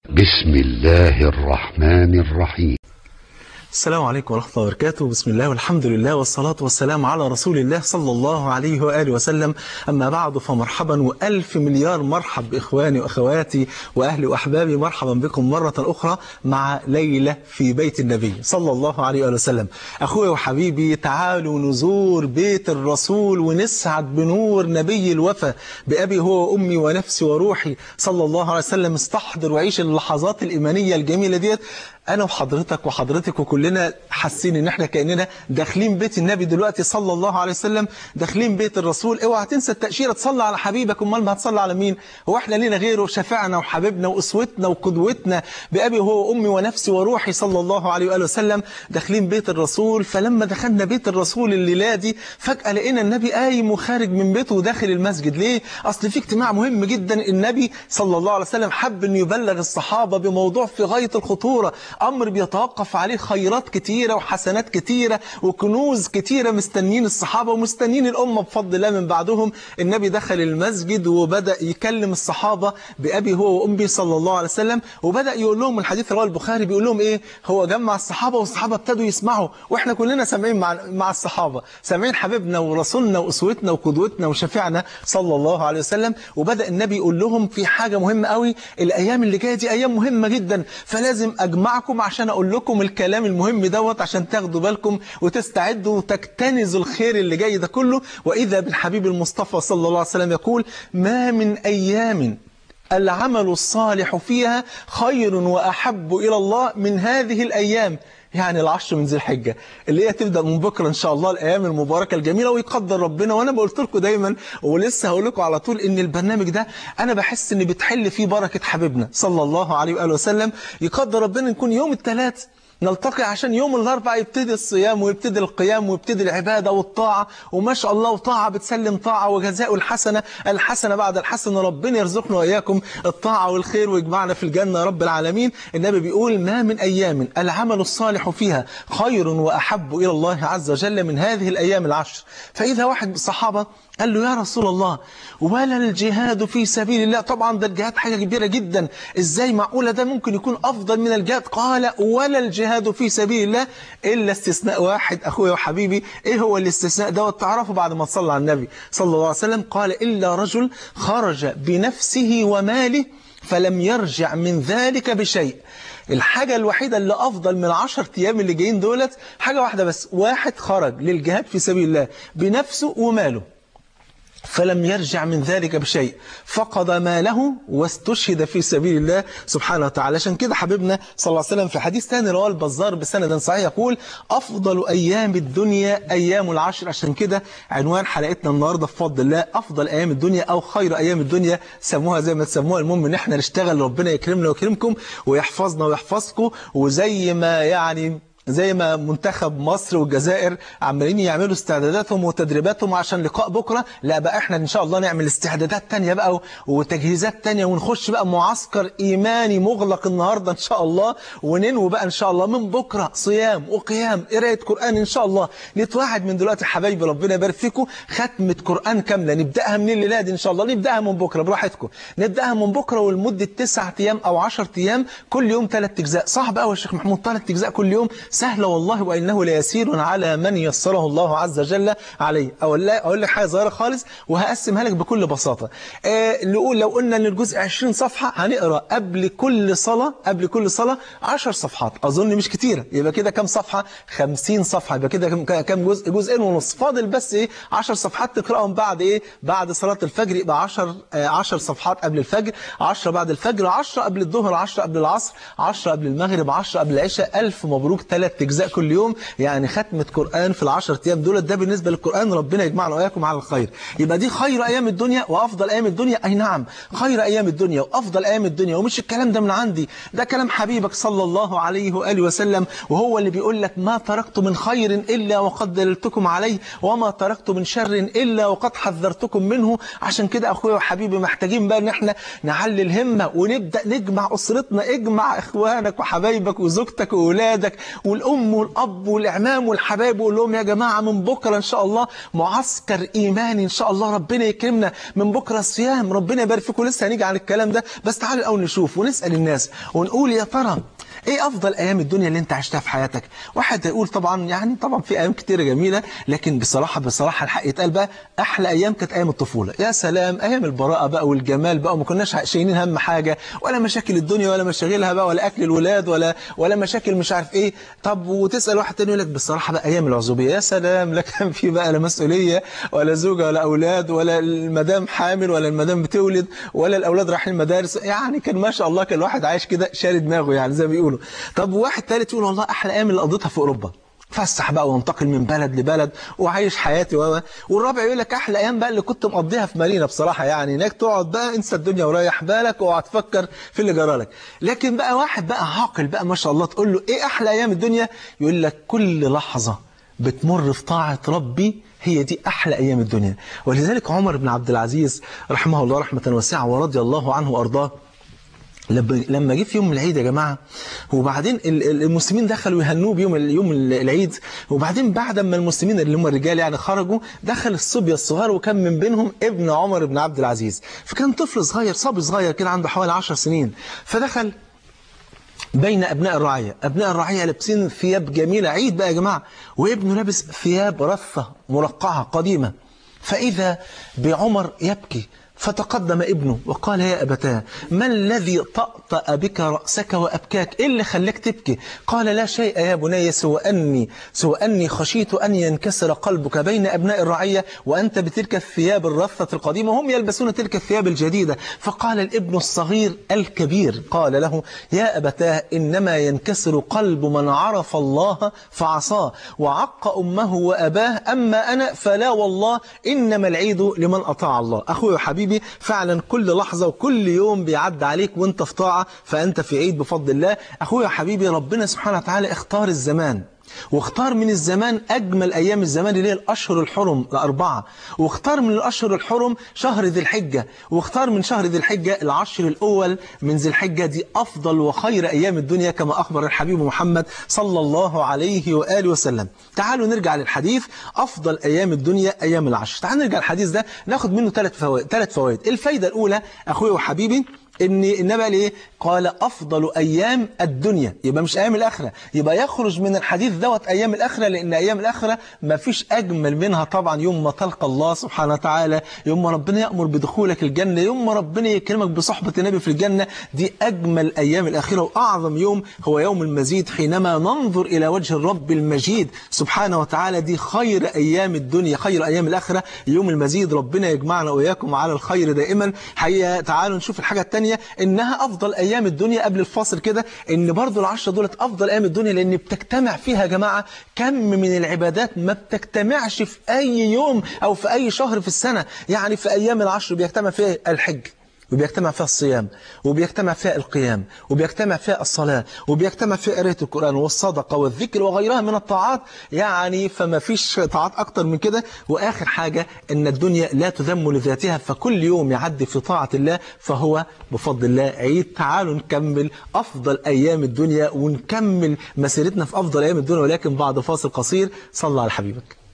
بسم الله الرحمن الرحيم السلام عليكم ورحمة الله وبركاته بسم الله والحمد لله والصلاة والسلام على رسول الله صلى الله عليه وآله وسلم أما بعد فمرحبا وألف مليار مرحب بإخواني وأخواتي وأهلي وأحبابي مرحبا بكم مرة أخرى مع ليلة في بيت النبي صلى الله عليه وآله وسلم أخوي وحبيبي تعالوا نزور بيت الرسول ونسعد بنور نبي الوفا بأبي هو وأمي ونفسي وروحي صلى الله عليه وسلم استحضر وعيش اللحظات الإيمانية الجميلة ديت أنا وحضرتك وحضرتك وكلنا حاسين إن إحنا كأننا داخلين بيت النبي دلوقتي صلى الله عليه وسلم داخلين بيت الرسول اوعى تنسى التأشيرة تصلي على حبيبك أمال ما هتصلي على مين هو إحنا لينا غيره شفعنا وحبيبنا وأسوتنا وقدوتنا بأبي هو وأمي ونفسي وروحي صلى الله عليه وآله وسلم داخلين بيت الرسول فلما دخلنا بيت الرسول الليلة دي فجأة لقينا النبي قايم وخارج من بيته وداخل المسجد ليه أصل في اجتماع مهم جدا النبي صلى الله عليه وسلم حب أن يبلغ الصحابة بموضوع في غاية الخطورة أمر بيتوقف عليه خيرات كتيرة وحسنات كتيرة وكنوز كتيرة مستنين الصحابة ومستنين الأمة بفضل الله من بعدهم النبي دخل المسجد وبدأ يكلم الصحابة بأبي هو وأمي صلى الله عليه وسلم وبدأ يقول لهم الحديث رواه البخاري بيقول لهم إيه هو جمع الصحابة والصحابة ابتدوا يسمعوا وإحنا كلنا سامعين مع مع الصحابة سامعين حبيبنا ورسولنا وأسوتنا وقدوتنا وشفيعنا صلى الله عليه وسلم وبدأ النبي يقول لهم في حاجة مهمة قوي الأيام اللي جاية دي أيام مهمة جدا فلازم أجمعكم عشان أقول لكم الكلام المهم دوت عشان تاخدوا بالكم وتستعدوا وتكتنزوا الخير اللي جاي ده كله وإذا بالحبيب المصطفى صلى الله عليه وسلم يقول ما من أيام العمل الصالح فيها خير وأحب إلى الله من هذه الأيام يعني العشر من ذي الحجة اللي هي تبدأ من بكرة إن شاء الله الأيام المباركة الجميلة ويقدر ربنا وأنا بقولت لكم دايما ولسه هقول لكم على طول إن البرنامج ده أنا بحس إن بتحل فيه بركة حبيبنا صلى الله عليه وآله وسلم يقدر ربنا نكون يوم الثلاث نلتقي عشان يوم الأربعاء يبتدي الصيام ويبتدي القيام ويبتدي العبادة والطاعة وما شاء الله وطاعة بتسلم طاعة وجزاء الحسنة الحسنة بعد الحسنة ربنا يرزقنا وإياكم الطاعة والخير ويجمعنا في الجنة يا رب العالمين النبي بيقول ما من أيام العمل الصالح فيها خير وأحب إلى الله عز وجل من هذه الأيام العشر فإذا واحد من الصحابة قال له يا رسول الله ولا الجهاد في سبيل الله طبعا ده الجهاد حاجة كبيرة جدا ازاي معقولة ده ممكن يكون أفضل من الجهاد قال ولا الجهاد في سبيل الله إلا استثناء واحد أخويا وحبيبي إيه هو الاستثناء ده تعرفه بعد ما صلى على النبي صلى الله عليه وسلم قال إلا رجل خرج بنفسه وماله فلم يرجع من ذلك بشيء الحاجة الوحيدة اللي أفضل من العشر أيام اللي جايين دولت حاجة واحدة بس واحد خرج للجهاد في سبيل الله بنفسه وماله فلم يرجع من ذلك بشيء فقد ماله واستشهد في سبيل الله سبحانه وتعالى عشان كده حبيبنا صلى الله عليه وسلم في حديث ثاني رواه البزار بسند صحيح يقول أفضل أيام الدنيا أيام العشر عشان كده عنوان حلقتنا النهاردة بفضل الله أفضل أيام الدنيا أو خير أيام الدنيا سموها زي ما تسموها المهم إن احنا نشتغل ربنا يكرمنا ويكرمكم ويحفظنا ويحفظكم وزي ما يعني زي ما منتخب مصر والجزائر عمالين يعملوا استعداداتهم وتدريباتهم عشان لقاء بكرة لا بقى احنا ان شاء الله نعمل استعدادات تانية بقى وتجهيزات تانية ونخش بقى معسكر ايماني مغلق النهاردة ان شاء الله وننوي بقى ان شاء الله من بكرة صيام وقيام قراية قرآن ان شاء الله نتوعد من دلوقتي حبايبي ربنا يبارك فيكم ختمة قرآن كاملة نبدأها من الليلة دي ان شاء الله نبدأها من بكرة براحتكم نبدأها من بكرة ولمدة تسعة ايام او 10 ايام كل يوم ثلاث اجزاء صعب قوي يا شيخ محمود ثلاث اجزاء كل يوم سهلة والله وإنه ليسير على من يسره الله عز وجل عليه أقول, أقول لك حاجة صغيرة خالص وهقسمها لك بكل بساطة آه نقول لو قلنا أن الجزء 20 صفحة هنقرأ قبل كل صلاة قبل كل صلاة 10 صفحات أظن مش كتيرة يبقى كده كم صفحة 50 صفحة يبقى كده كم جزء جزئين ونص فاضل بس إيه 10 صفحات تقرأهم بعد إيه بعد صلاة الفجر يبقى 10 آه 10 صفحات قبل الفجر 10 بعد الفجر 10 قبل الظهر 10 قبل العصر 10 قبل المغرب 10 قبل العشاء ألف مبروك ثلاث أجزاء كل يوم يعني ختمة قرآن في العشر أيام دول ده بالنسبة للقرآن ربنا يجمعنا وإياكم على الخير يبقى دي خير أيام الدنيا وأفضل أيام الدنيا أي نعم خير أيام الدنيا وأفضل أيام الدنيا ومش الكلام ده من عندي ده كلام حبيبك صلى الله عليه وآله وسلم وهو اللي بيقول لك ما تركت من خير إلا وقد دللتكم عليه وما تركت من شر إلا وقد حذرتكم منه عشان كده أخويا وحبيبي محتاجين بقى إن احنا نعلي الهمة ونبدأ نجمع أسرتنا اجمع إخوانك وحبايبك وزوجتك وأولادك والام والاب والاعمام والحبايب ويقول لهم يا جماعه من بكره ان شاء الله معسكر ايماني ان شاء الله ربنا يكرمنا من بكره الصيام ربنا يبارك فيكم لسه هنيجي على الكلام ده بس تعالوا الاول نشوف ونسال الناس ونقول يا ترى ايه افضل ايام الدنيا اللي انت عشتها في حياتك واحد هيقول طبعا يعني طبعا في ايام كتيره جميله لكن بصراحه بصراحه الحق يتقال بقى احلى ايام كانت ايام الطفوله يا سلام ايام البراءه بقى والجمال بقى وما كناش شايلين هم حاجه ولا مشاكل الدنيا ولا مشاغلها بقى ولا اكل الولاد ولا ولا مشاكل مش عارف ايه طب وتسال واحد تاني يقول لك بصراحه بقى ايام العزوبيه يا سلام لا كان في بقى لا مسؤوليه ولا زوجه ولا اولاد ولا المدام حامل ولا المدام بتولد ولا الاولاد رايحين المدارس يعني كان ما شاء الله كان الواحد عايش كده شاري دماغه يعني زي ما بيقولوا طب واحد ثالث يقول والله احلى ايام اللي قضيتها في اوروبا فسح بقى وانتقل من بلد لبلد وعايش حياتي و والرابع يقول لك احلى ايام بقى اللي كنت مقضيها في مارينا بصراحه يعني هناك تقعد بقى انسى الدنيا وريح بالك واقعد تفكر في اللي جرالك لكن بقى واحد بقى عاقل بقى ما شاء الله تقول له ايه احلى ايام الدنيا يقول لك كل لحظه بتمر في طاعه ربي هي دي أحلى أيام الدنيا ولذلك عمر بن عبد العزيز رحمه الله رحمة واسعة ورضي الله عنه وأرضاه لما جه في يوم العيد يا جماعة وبعدين المسلمين دخلوا يهنوه بيوم يوم العيد وبعدين بعد ما المسلمين اللي هم الرجال يعني خرجوا دخل الصبية الصغار وكان من بينهم ابن عمر بن عبد العزيز فكان طفل صغير صبي صغير كده عنده حوالي 10 سنين فدخل بين أبناء الرعية أبناء الرعية لابسين ثياب جميلة عيد بقى يا جماعة وابنه لابس ثياب رثة مرقعة قديمة فإذا بعمر يبكي فتقدم ابنه وقال يا أبتاه ما الذي طأطأ بك رأسك وأبكاك إيه اللي خلاك تبكي قال لا شيء يا بني سوى أني, سوى أني خشيت أن ينكسر قلبك بين أبناء الرعية وأنت بتلك الثياب الرثة القديمة وهم يلبسون تلك الثياب الجديدة فقال الابن الصغير الكبير قال له يا أبتاه إنما ينكسر قلب من عرف الله فعصاه وعق أمه وأباه أما أنا فلا والله إنما العيد لمن أطاع الله أخوي وحبيبي حبيبي فعلا كل لحظة وكل يوم بيعد عليك وانت في طاعة فأنت في عيد بفضل الله أخويا حبيبي ربنا سبحانه وتعالى اختار الزمان واختار من الزمان أجمل أيام الزمان اللي هي الأشهر الحرم الأربعة واختار من الأشهر الحرم شهر ذي الحجة واختار من شهر ذي الحجة العشر الأول من ذي الحجة دي أفضل وخير أيام الدنيا كما أخبر الحبيب محمد صلى الله عليه وآله وسلم تعالوا نرجع للحديث أفضل أيام الدنيا أيام العشر تعالوا نرجع الحديث ده ناخد منه ثلاث فوائد ثلاث فوائد الفايدة الأولى أخوي وحبيبي ان النبي قال ايه قال افضل ايام الدنيا يبقى مش ايام الاخره يبقى يخرج من الحديث دوت ايام الاخره لان ايام الاخره ما فيش اجمل منها طبعا يوم ما تلقى الله سبحانه وتعالى يوم ما ربنا يامر بدخولك الجنه يوم ما ربنا يكرمك بصحبه النبي في الجنه دي اجمل ايام الاخره واعظم يوم هو يوم المزيد حينما ننظر الى وجه الرب المجيد سبحانه وتعالى دي خير ايام الدنيا خير ايام الاخره يوم المزيد ربنا يجمعنا واياكم على الخير دائما حقيقه تعالوا نشوف الحاجه الثانيه انها افضل ايام الدنيا قبل الفاصل كده ان برضو العشرة دولت افضل ايام الدنيا لان بتجتمع فيها يا جماعه كم من العبادات ما بتجتمعش في اي يوم او في اي شهر في السنه يعني في ايام العشر بيجتمع فيها الحج وبيجتمع فيها الصيام وبيجتمع فيها القيام وبيجتمع فيها الصلاة وبيجتمع فيها قراءة القرآن والصدقة والذكر وغيرها من الطاعات يعني فما فيش طاعات أكتر من كده وآخر حاجة أن الدنيا لا تذم لذاتها فكل يوم يعدي في طاعة الله فهو بفضل الله عيد تعالوا نكمل أفضل أيام الدنيا ونكمل مسيرتنا في أفضل أيام الدنيا ولكن بعد فاصل قصير صلى على حبيبك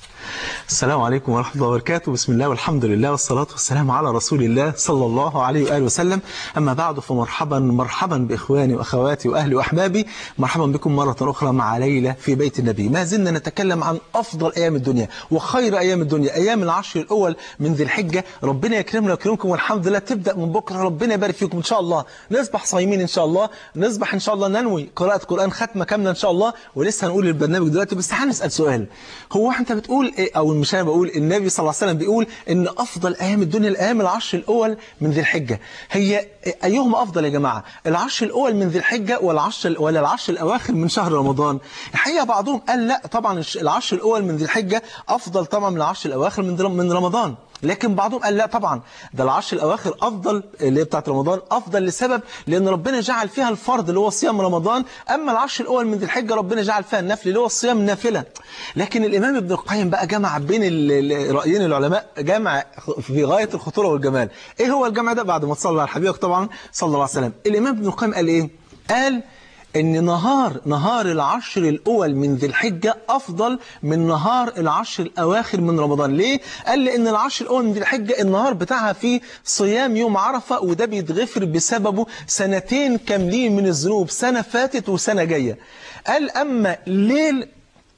السلام عليكم ورحمة الله وبركاته بسم الله والحمد لله والصلاة والسلام على رسول الله صلى الله عليه وآله وسلم أما بعد فمرحبا مرحبا بإخواني وأخواتي وأهلي وأحبابي مرحبا بكم مرة أخرى مع ليلى في بيت النبي ما زلنا نتكلم عن أفضل أيام الدنيا وخير أيام الدنيا أيام العشر الأول من ذي الحجة ربنا يكرمنا ويكرمكم والحمد لله تبدأ من بكرة ربنا يبارك فيكم إن شاء الله نصبح صايمين إن شاء الله نصبح إن شاء الله ننوي قراءة قرآن ختمة كاملة إن شاء الله ولسه هنقول البرنامج دلوقتي بس هنسأل سؤال هو أنت بتقول إيه أو مش أنا بقول النبي صلى الله عليه وسلم بيقول ان افضل ايام الدنيا الايام العشر الاول من ذي الحجه هي ايهما افضل يا جماعه العشر الاول من ذي الحجه ولا العشر ولا العشر الاواخر من شهر رمضان الحقيقه بعضهم قال لا طبعا العشر الاول من ذي الحجه افضل طبعا من العشر الاواخر من من رمضان لكن بعضهم قال لا طبعا ده العشر الاواخر افضل اللي هي بتاعت رمضان افضل لسبب لان ربنا جعل فيها الفرض اللي هو صيام رمضان اما العشر الاول من ذي الحجه ربنا جعل فيها النفل اللي هو الصيام نافله لكن الامام ابن القيم بقى جمع بين رايين العلماء جمع في غايه الخطوره والجمال ايه هو الجمع ده بعد ما تصلى على حبيبك طبعا صلى الله عليه وسلم الامام ابن القيم قال ايه قال ان نهار نهار العشر الاول من ذي الحجه افضل من نهار العشر الاواخر من رمضان ليه قال لان العشر الاول من ذي الحجه النهار بتاعها فيه صيام يوم عرفه وده بيتغفر بسببه سنتين كاملين من الذنوب سنه فاتت وسنه جايه قال اما ليل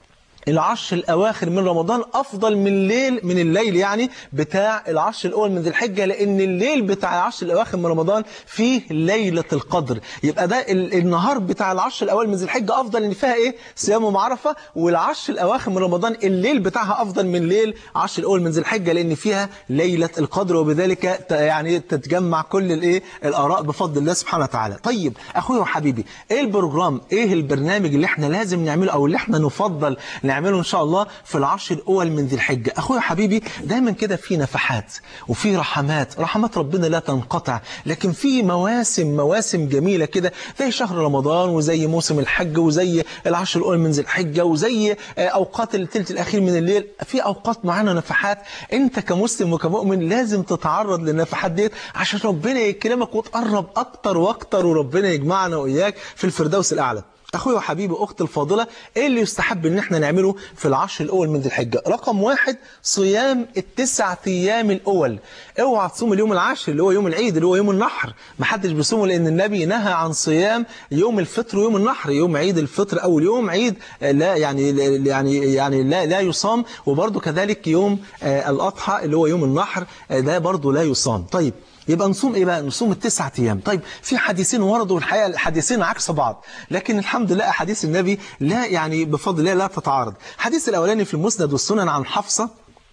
العشر الأواخر من رمضان أفضل من ليل من الليل يعني بتاع العشر الأول من ذي الحجة لأن الليل بتاع العشر الأواخر من رمضان فيه ليلة القدر يبقى ده ال- النهار بتاع العشر الأول من ذي الحجة أفضل إن فيها إيه صيام ومعرفة والعشر الأواخر من رمضان الليل بتاعها أفضل من ليل عشر الأول من ذي الحجة لأن فيها ليلة القدر وبذلك ت- يعني تتجمع كل الإيه الآراء بفضل الله سبحانه وتعالى طيب أخويا وحبيبي إيه البروجرام إيه البرنامج اللي إحنا لازم نعمله أو اللي إحنا نفضل نعمله إن شاء الله في العشر الأول من ذي الحجة أخويا حبيبي دايما كده في نفحات وفي رحمات رحمات ربنا لا تنقطع لكن في مواسم مواسم جميلة كده زي شهر رمضان وزي موسم الحج وزي العشر الأول من ذي الحجة وزي آه، أوقات الثلث الأخير من الليل في أوقات معانا نفحات أنت كمسلم وكمؤمن لازم تتعرض للنفحات ديت عشان ربنا يكرمك وتقرب أكتر وأكتر وربنا يجمعنا وإياك في الفردوس الأعلى اخويا وحبيبي اختي الفاضله ايه اللي يستحب ان احنا نعمله في العشر الاول من ذي الحجه رقم واحد صيام التسع ايام الاول اوعى تصوم اليوم العاشر اللي هو يوم العيد اللي هو يوم النحر ما حدش بيصومه لان النبي نهى عن صيام يوم الفطر ويوم النحر يوم عيد الفطر اول يوم عيد آه، لا يعني يعني يعني لا لا يصام وبرده كذلك يوم آه، الاضحى اللي هو يوم النحر آه، ده برده لا يصام طيب يبقى نصوم ايه بقى نصوم التسعة ايام طيب في حديثين وردوا الحقيقه الحديثين عكس بعض لكن الحمد لله احاديث النبي لا يعني بفضل الله لا تتعارض الحديث الاولاني في المسند والسنن عن حفصه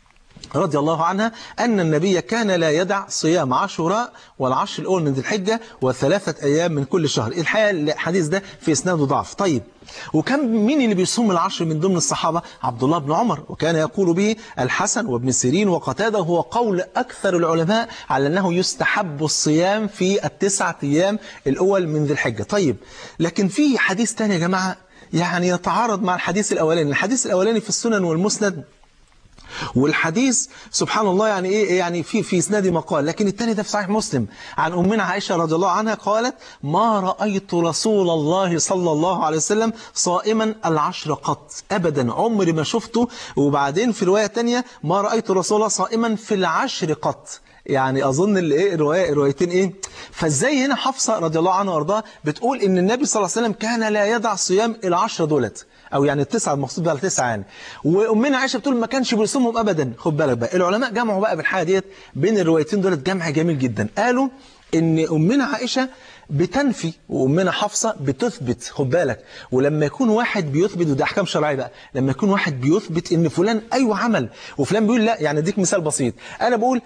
رضي الله عنها أن النبي كان لا يدع صيام عاشوراء والعشر الأول من ذي الحجة وثلاثة أيام من كل شهر الحقيقة الحديث ده في إسناده ضعف طيب وكان مين اللي بيصوم العشر من ضمن الصحابة عبد الله بن عمر وكان يقول به الحسن وابن سيرين وقتاده هو قول أكثر العلماء على أنه يستحب الصيام في التسعة أيام الأول من ذي الحجة طيب لكن في حديث تاني يا جماعة يعني يتعارض مع الحديث الأولاني الحديث الأولاني في السنن والمسند والحديث سبحان الله يعني ايه يعني في في اسناد مقال لكن الثاني ده في صحيح مسلم عن امنا عائشه رضي الله عنها قالت ما رايت رسول الله صلى الله عليه وسلم صائما العشر قط ابدا عمري ما شفته وبعدين في روايه ثانيه ما رايت رسول الله صائما في العشر قط يعني اظن اللي ايه الروايه الروايتين ايه فازاي هنا حفصه رضي الله عنها وارضاها بتقول ان النبي صلى الله عليه وسلم كان لا يدع صيام العشره دولت او يعني التسعه المقصود بها التسعه يعني وامنا عائشه بتقول ما كانش بيصومهم ابدا خد بالك بقى العلماء جمعوا بقى بالحاجه ديت بين الروايتين دولت جمع جميل جدا قالوا ان امنا عائشه بتنفي وامنا حفصه بتثبت خد بالك ولما يكون واحد بيثبت وده احكام شرعيه بقى لما يكون واحد بيثبت ان فلان ايوه عمل وفلان بيقول لا يعني اديك مثال بسيط انا بقول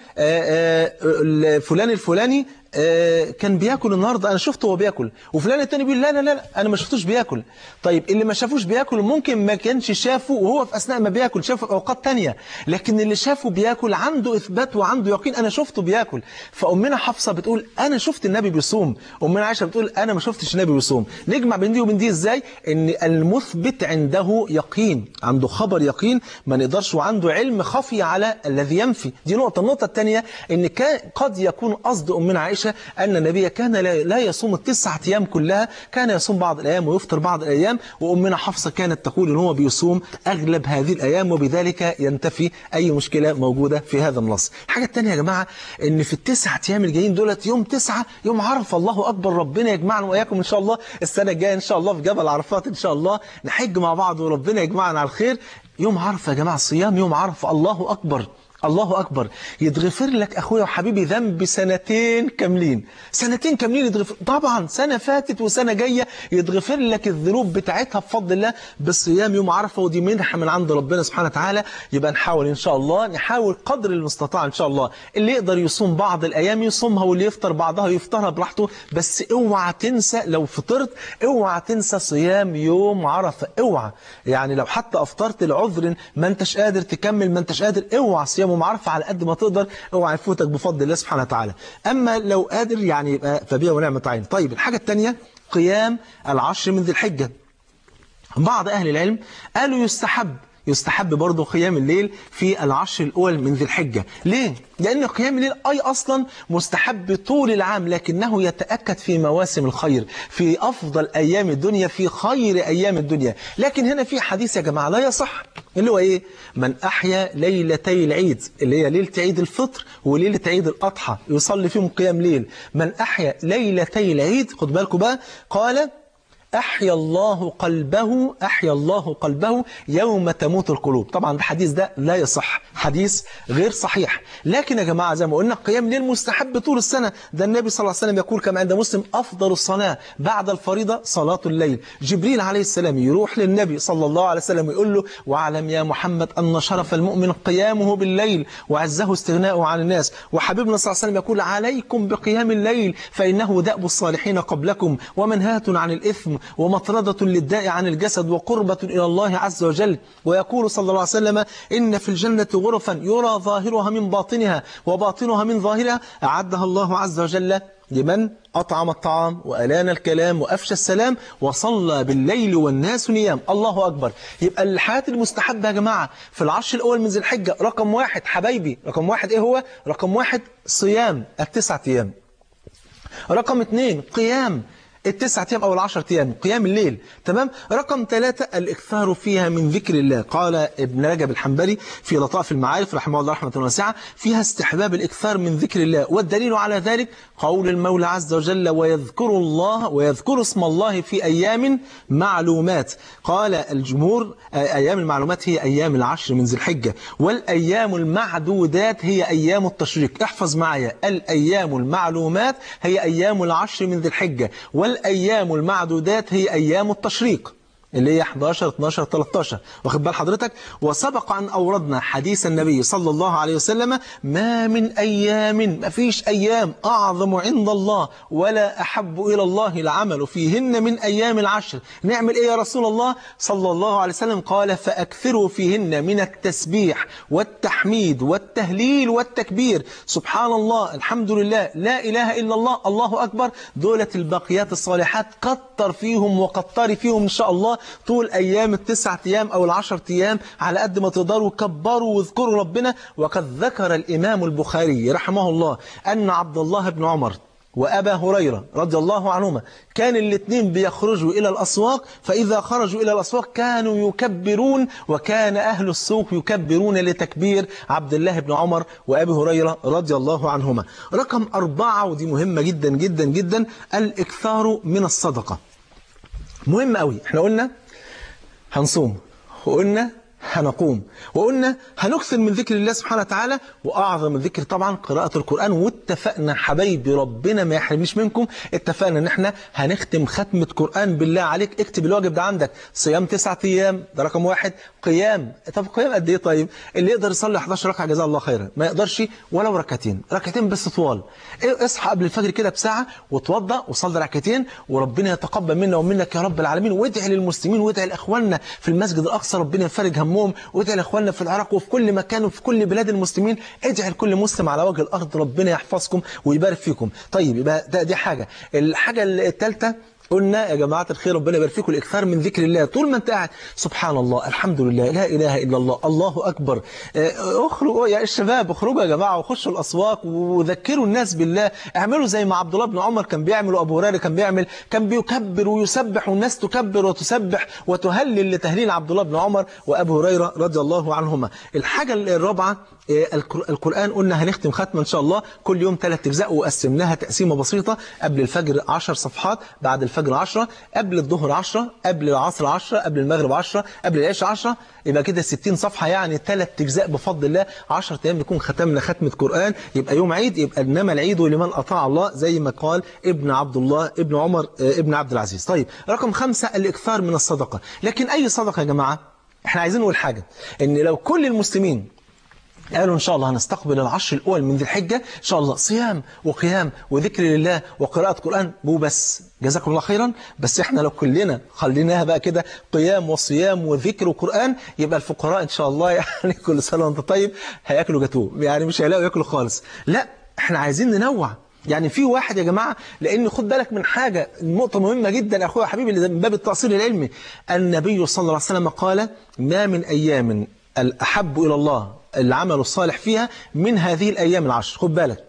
آآ آآ فلان الفلاني آه، كان بياكل النهارده انا شفته وهو بياكل وفلان التاني بيقول لا لا لا لا، انا ما شفتوش بياكل طيب اللي ما شافوش بياكل ممكن ما كانش شافه وهو في اثناء ما بياكل شافه في اوقات تانية لكن اللي شافه بياكل عنده اثبات وعنده يقين انا شفته بياكل فامنا حفصه بتقول انا شفت النبي بيصوم امنا عائشه بتقول انا ما شفتش النبي بيصوم نجمع بين دي وبين دي ازاي ان المثبت عنده يقين عنده خبر يقين ما نقدرش وعنده علم خفي على الذي ينفي دي نقطه النقطه الثانيه ان كان قد يكون قصد امنا عائشه أن النبي كان لا لا يصوم التسعة أيام كلها كان يصوم بعض الأيام ويفطر بعض الأيام وأمنا حفصة كانت تقول أن هو بيصوم أغلب هذه الأيام وبذلك ينتفي أي مشكلة موجودة في هذا النص الحاجة الثانية يا جماعة أن في التسعة أيام الجايين دولت يوم تسعة يوم عرفة الله أكبر ربنا يجمعنا وإياكم إن شاء الله السنة الجاية إن شاء الله في جبل عرفات إن شاء الله نحج مع بعض وربنا يجمعنا على الخير يوم عرفة يا جماعة صيام يوم عرفة الله أكبر الله أكبر يتغفر لك أخويا وحبيبي ذنب سنتين كاملين سنتين كاملين يتغفر طبعا سنة فاتت وسنة جاية يتغفر لك الذنوب بتاعتها بفضل الله بالصيام يوم عرفة ودي منحة من عند ربنا سبحانه وتعالى يبقى نحاول إن شاء الله نحاول قدر المستطاع إن شاء الله اللي يقدر يصوم بعض الأيام يصومها واللي يفطر بعضها يفطرها براحته بس اوعى تنسى لو فطرت اوعى تنسى صيام يوم عرفة اوعى يعني لو حتى أفطرت لعذر ما انتش قادر تكمل ما انتش قادر اوعى صيام يوم عرفة على قد ما تقدر اوعى يفوتك بفضل الله سبحانه وتعالى أما لو قادر يعني يبقى فبيها ونعمة عين طيب الحاجة الثانية قيام العشر من ذي الحجة بعض أهل العلم قالوا يستحب يستحب برضه قيام الليل في العشر الأول من ذي الحجة ليه؟ لأن قيام الليل أي أصلا مستحب طول العام لكنه يتأكد في مواسم الخير في أفضل أيام الدنيا في خير أيام الدنيا لكن هنا في حديث يا جماعة لا يصح اللي هو إيه؟ من أحيا ليلتي العيد اللي هي ليلة عيد الفطر وليلة عيد الأضحى يصلي فيهم قيام ليل من أحيا ليلتي العيد خد بالكم بقى قال أحيا الله قلبه أحيا الله قلبه يوم تموت القلوب طبعا الحديث ده لا يصح حديث غير صحيح لكن يا جماعة زي ما قلنا قيام ليل مستحب طول السنة ده النبي صلى الله عليه وسلم يقول كما عند مسلم أفضل الصلاة بعد الفريضة صلاة الليل جبريل عليه السلام يروح للنبي صلى الله عليه وسلم ويقول له واعلم يا محمد أن شرف المؤمن قيامه بالليل وعزه استغناؤه عن الناس وحبيبنا صلى الله عليه وسلم يقول عليكم بقيام الليل فإنه دأب الصالحين قبلكم ومنهاة عن الإثم ومطردة للداء عن الجسد وقربة إلى الله عز وجل ويقول صلى الله عليه وسلم إن في الجنة غرفا يرى ظاهرها من باطنها وباطنها من ظاهرها أعدها الله عز وجل لمن أطعم الطعام وألان الكلام وأفشى السلام وصلى بالليل والناس نيام الله أكبر يبقى الحياة المستحبة يا جماعة في العشر الأول من ذي الحجة رقم واحد حبايبي رقم واحد إيه هو رقم واحد صيام التسعة أيام رقم اثنين قيام التسعة أيام أو العشر أيام قيام الليل تمام رقم ثلاثة الإكثار فيها من ذكر الله قال ابن رجب الحنبلي في لطائف المعارف رحمه الله رحمة واسعة فيها استحباب الإكثار من ذكر الله والدليل على ذلك قول المولى عز وجل ويذكر الله ويذكر اسم الله في أيام معلومات قال الجمهور أيام المعلومات هي أيام العشر من ذي الحجة والأيام المعدودات هي أيام التشريق احفظ معايا الأيام المعلومات هي أيام العشر من ذي الحجة والأيام المعدودات هي أيام التشريق اللي هي 11 12 13 واخد بال حضرتك وسبق أن أوردنا حديث النبي صلى الله عليه وسلم ما من أيام ما فيش أيام أعظم عند الله ولا أحب إلى الله العمل فيهن من أيام العشر نعمل إيه يا رسول الله صلى الله عليه وسلم قال فأكثروا فيهن من التسبيح والتحميد والتهليل والتكبير سبحان الله الحمد لله لا إله إلا الله الله أكبر دولة الباقيات الصالحات كتر فيهم وكتر فيهم إن شاء الله طول أيام التسعة أيام أو العشر أيام على قد ما تقدروا كبروا واذكروا ربنا وقد ذكر الإمام البخاري رحمه الله أن عبد الله بن عمر وأبا هريرة رضي الله عنهما كان الاثنين بيخرجوا إلى الأسواق فإذا خرجوا إلى الأسواق كانوا يكبرون وكان أهل السوق يكبرون لتكبير عبد الله بن عمر وأبي هريرة رضي الله عنهما رقم أربعة ودي مهمة جدا جدا جدا الإكثار من الصدقة مهم قوي احنا قلنا هنصوم وقلنا هنقوم وقلنا هنكثر من ذكر الله سبحانه وتعالى وأعظم الذكر طبعا قراءة القرآن واتفقنا حبايبي ربنا ما يحرمنيش منكم اتفقنا ان احنا هنختم ختمة قرآن بالله عليك اكتب الواجب ده عندك صيام تسعة أيام ده رقم واحد قيام طب قيام قد ايه طيب اللي يقدر يصلي 11 ركعة جزاه الله خيرا ما يقدرش ولو ركعتين ركعتين بس طوال ايه اصحى قبل الفجر كده بساعة وتوضى وصلي ركعتين وربنا يتقبل منا ومنك يا رب العالمين وادعي للمسلمين وادعي لاخواننا في المسجد الأقصى ربنا يفرج همهم وادعي لاخواننا في العراق وفي كل مكان وفي كل بلاد المسلمين ادعي لكل مسلم على وجه الأرض ربنا يحفظكم ويبارك فيكم طيب يبقى ده دي حاجة الحاجة الثالثة قلنا يا جماعة الخير ربنا يبارك فيكم الإكثار من ذكر الله طول ما أنت قاعد سبحان الله الحمد لله لا إله إلا الله الله أكبر اخرجوا يا الشباب اخرجوا يا جماعة وخشوا الأسواق وذكروا الناس بالله اعملوا زي ما عبد الله بن عمر كان بيعمل وأبو هريرة كان بيعمل كان بيكبر ويسبح والناس تكبر وتسبح وتهلل لتهليل عبد الله بن عمر وأبو هريرة رضي الله عنهما الحاجة الرابعة القرآن قلنا هنختم ختمة إن شاء الله كل يوم ثلاث أجزاء وقسمناها تقسيمة بسيطة قبل الفجر 10 صفحات بعد الفجر 10 قبل الظهر 10 قبل العصر 10 قبل المغرب 10 قبل العشاء 10 يبقى كده 60 صفحة يعني ثلاث أجزاء بفضل الله 10 أيام نكون ختمنا ختمة قرآن يبقى يوم عيد يبقى إنما العيد لمن أطاع الله زي ما قال ابن عبد الله ابن عمر ابن عبد العزيز طيب رقم خمسة الإكثار من الصدقة لكن أي صدقة يا جماعة احنا عايزين نقول حاجة ان لو كل المسلمين قالوا إن شاء الله هنستقبل العشر الأول من ذي الحجة إن شاء الله صيام وقيام وذكر لله وقراءة قرآن مو بس جزاكم الله خيرا بس إحنا لو كلنا خليناها بقى كده قيام وصيام وذكر وقرآن يبقى الفقراء إن شاء الله يعني كل سنة وأنت طيب هياكلوا جاتوه يعني مش هيلاقوا ياكلوا خالص لا إحنا عايزين ننوع يعني في واحد يا جماعة لأن خد بالك من حاجة نقطة مهمة جدا أخويا حبيبي اللي من باب التأصيل العلمي النبي صلى الله عليه وسلم قال ما من أيام الأحب إلى الله العمل الصالح فيها من هذه الأيام العشر خد بالك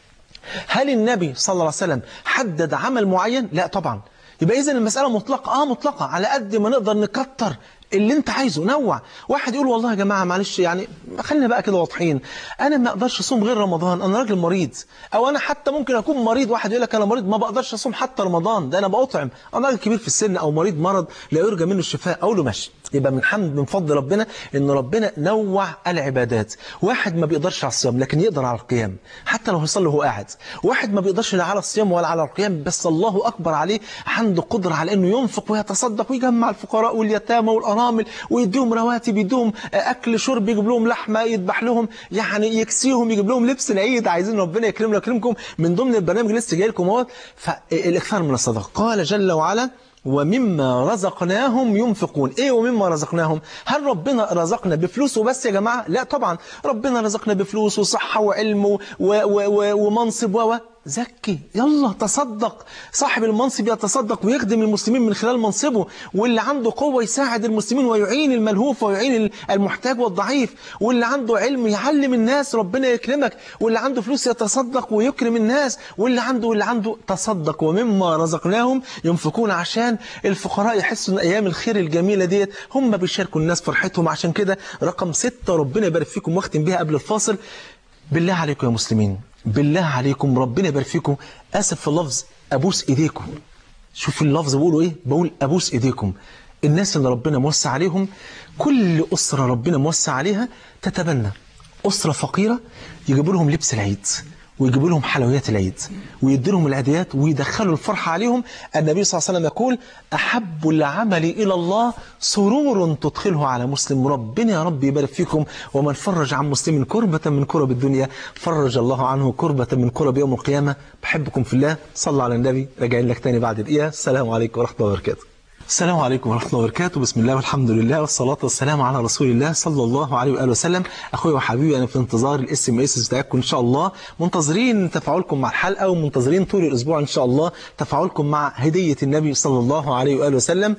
هل النبي صلى الله عليه وسلم حدد عمل معين؟ لا طبعا يبقى إذا المسألة مطلقة آه مطلقة على قد ما نقدر نكتر اللي انت عايزه نوع واحد يقول والله يا جماعة معلش يعني خلينا بقى كده واضحين انا ما اقدرش اصوم غير رمضان انا راجل مريض او انا حتى ممكن اكون مريض واحد يقول لك انا مريض ما بقدرش اصوم حتى رمضان ده انا بقطعم انا راجل كبير في السن او مريض مرض لا يرجى منه الشفاء اقول له ماشي يبقى من حمد من فضل ربنا ان ربنا نوع العبادات واحد ما بيقدرش على الصيام لكن يقدر على القيام حتى لو هيصلي وهو قاعد واحد ما بيقدرش لا على الصيام ولا على القيام بس الله اكبر عليه عنده قدره على انه ينفق ويتصدق ويجمع الفقراء واليتامى والارامل ويديهم رواتب يديهم اكل شرب يجيب لهم لحمه يذبح لهم يعني يكسيهم يجيب لهم لبس العيد عايزين ربنا يكرمنا ويكرمكم من ضمن البرنامج اللي لسه جاي لكم اهوت فالاكثار من الصدقه قال جل وعلا ومما رزقناهم ينفقون ايه ومما رزقناهم هل ربنا رزقنا بفلوس وبس يا جماعة لا طبعا ربنا رزقنا بفلوس وصحة وعلم و و و ومنصب و زكي يلا تصدق صاحب المنصب يتصدق ويخدم المسلمين من خلال منصبه واللي عنده قوة يساعد المسلمين ويعين الملهوف ويعين المحتاج والضعيف واللي عنده علم يعلم الناس ربنا يكرمك واللي عنده فلوس يتصدق ويكرم الناس واللي عنده واللي عنده تصدق ومما رزقناهم ينفقون عشان الفقراء يحسوا ان ايام الخير الجميلة ديت هم بيشاركوا الناس فرحتهم عشان كده رقم ستة ربنا يبارك فيكم واختم بيها قبل الفاصل بالله عليكم يا مسلمين بالله عليكم ربنا يبارك فيكم اسف في اللفظ ابوس ايديكم شوف اللفظ بقوله ايه بقول ابوس ايديكم الناس اللي ربنا موسع عليهم كل اسره ربنا موسع عليها تتبنى اسره فقيره يجيبوا لهم لبس العيد ويجيبوا لهم حلويات العيد ويدوا لهم العيديات ويدخلوا الفرحة عليهم النبي صلى الله عليه وسلم يقول أحب العمل إلى الله سرور تدخله على مسلم ربنا يا رب يبارك فيكم ومن فرج عن مسلم كربة من كرب الدنيا فرج الله عنه كربة من كرب يوم القيامة بحبكم في الله صلى على النبي راجعين لك تاني بعد دقيقة السلام عليكم ورحمة الله وبركاته السلام عليكم ورحمة الله وبركاته بسم الله والحمد لله والصلاة والسلام على رسول الله صلى الله عليه وآله وسلم أخوي وحبيبي أنا في انتظار الاس ام اس بتاعكم إن شاء الله منتظرين تفاعلكم مع الحلقة ومنتظرين طول الأسبوع إن شاء الله تفاعلكم مع هدية النبي صلى الله عليه وآله وسلم